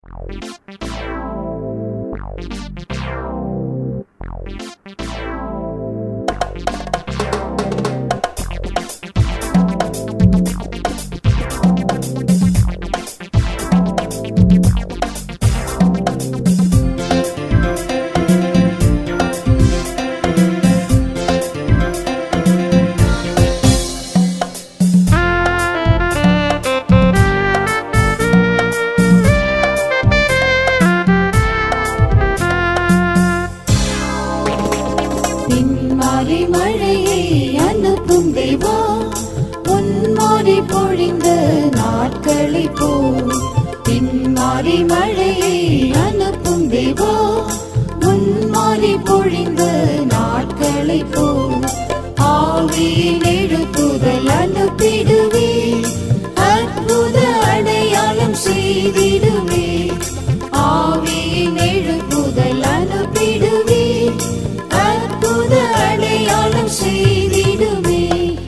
பின்மாறி மழையை அனுப்பும் தேவா முன்மாறி பொழிந்த நாட்களை போ பின்மாறி மழையை அனுப்பும் தேவா முன்மாறி பொழிந்த நாட்களை போ ஆவியின் எழுப்புதல் அனுப்பிடுவே அற்புத அடையாளம் செய்திடுவே ஆவியின் எழுப்புதல் அனுப்பிடுவே அற்புத அடையாளம் செய்திடுவே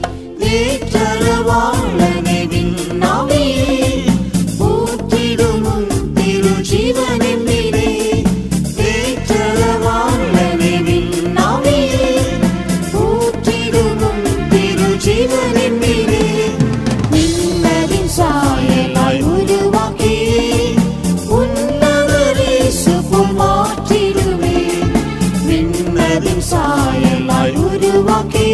நேற்றரவாளனே விண்ணாவியே ஊற்றிடுமும் திருஜீவனின் மீதே நேற்றரவாளனே விண்ணாவியே ஊற்றிடுமும் திருஜீவனின் மீதே நின்னதின் சாயலாய் உருவாக்கி உன்னவரே சுபம் மாற்றிடுவே விண்ணதின் சாயலாய் உருவாக்கி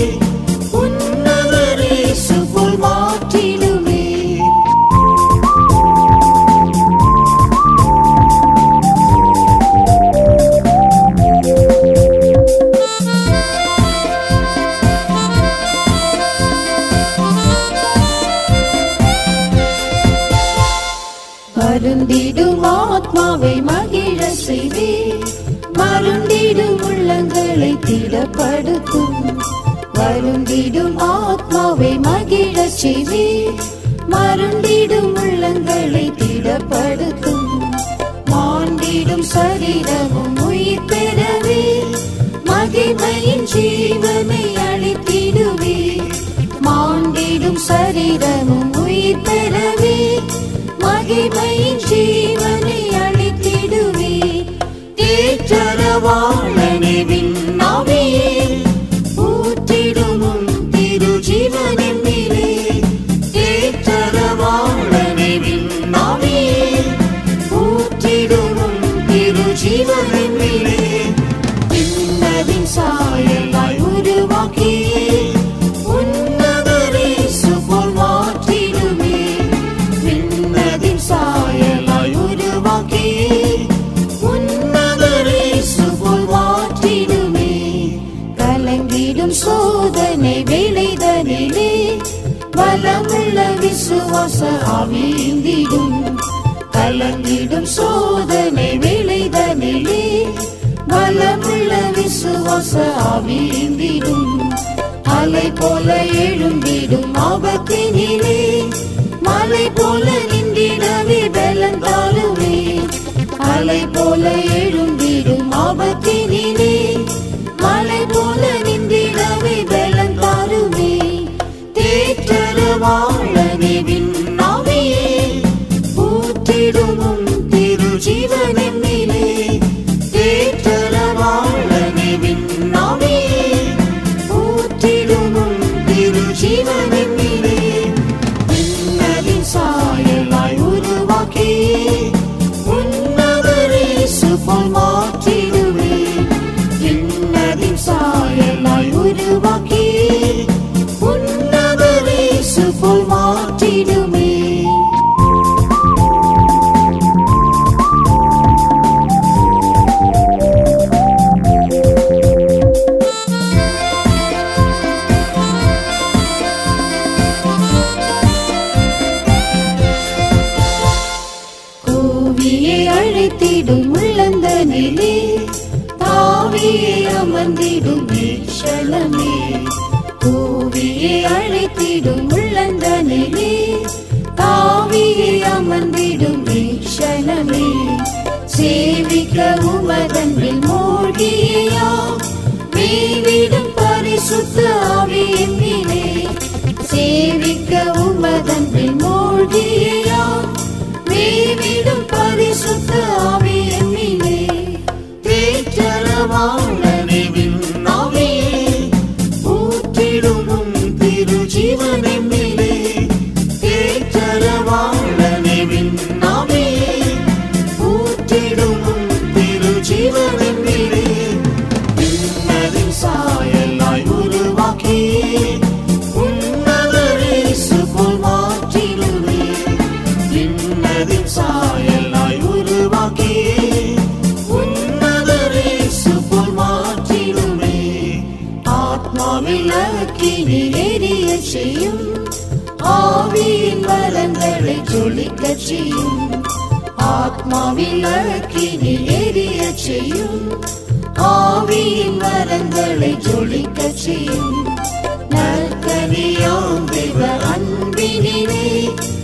உன்னவரே சுபம் மாற்றிடுவே மருந்திடும் ஆத்மாவை மகிழ செய்தே மருந்திடும் உள்ளங்களை திடப்படுத்தும் வருந்திடும் ஆத்மாவை மகிழ செய்தே மருந்திடும் உள்ளங்களை திடப்படுத்தும் மாண்டிடும் சரீரமும் உயிர் பெறவே மகிமையின் ஜீவனை அளித்திடுவே மாண்டிடும் சரீரமும் உயிர் பெறவே மகிமையின் ஜீவனை அளித்திடுவே தேற்றரவாளனே விண்ணாவியே ஊற்றிடுமும் திருஜீவனின் மேலே தேற்றரவாளனே விண்ணாவியே ஊற்றிடுமும் திருஜீவனின் மேலே விண்ணதின் சாயலாய் உருவாக்கி உன்னதரே சுபோல் மாற்றிடுமே விண்ணதின் சாயலாய் உருவாக்கி உன்னதரே சுபோல் மாற்றிடுமே கலங்கிடும் சோதனை வேலைதனிலே பலமுள்ள விசுவாச ஆவிந்திடும் கலங்கிடும் சோதனை வேலைதனிலே பலமுள்ள விசுவாச ஆவிந்திடும் அலை போல எழும்பிடும் ஆபத்தினிலே மலை போல நின்றிடவே பலன் தாழுவே அலை போல எழும்பிடும் ஆபத்தினிலே மலை போல நின்றிடவே பலன் தாழுவே தேற்றரவாழவே விண்ணாவியே ஊற்றிடுமும் திருஜீவனின் மேலே தேற்றரவாழவே விண்ணாவியே ஊற்றிடுமும் திருஜீவனின் மேலே விண்ணதின் சாயலாய் உருவாக்கி உன்னதரே சுபம் மாற்றிடுவே விண்ணதின் சாயலாய் உருவாக்கி உன்னதரே சுபம் மாற்றிடுமே கூவியை அழைத்திடும் உள்ளந்தனிலே தாவியை அமர்ந்திடும் வீക്ഷணமே கூவியை அழைத்திடும் உள்ளந்தனிலே தாவியை அமர்ந்திடும் வீക്ഷணமே சேவிக்க உமதன்பில் மூழ்கியா மேவிடும் பரிசுத்த ஆவியின் மேலே சேவிக்க உமதன்பில் மூழ்கியா மேவிடும் பரிசுத்த சாயலாய் உருவாக்கியே உன்னதரேசு போல் மாற்றிடுமே ஆத்மாவில் அக்கினி எரிய செய்யும் ஆவியின் வரங்களை ஜொலிக்கச் செய்யும் ஆத்மாவில் அக்கினி எரிய செய்யும் ஆவியின் வரங்களை ஜொலிக்கச் செய்யும் நற்கனியாம் தேவ அன்பினிலே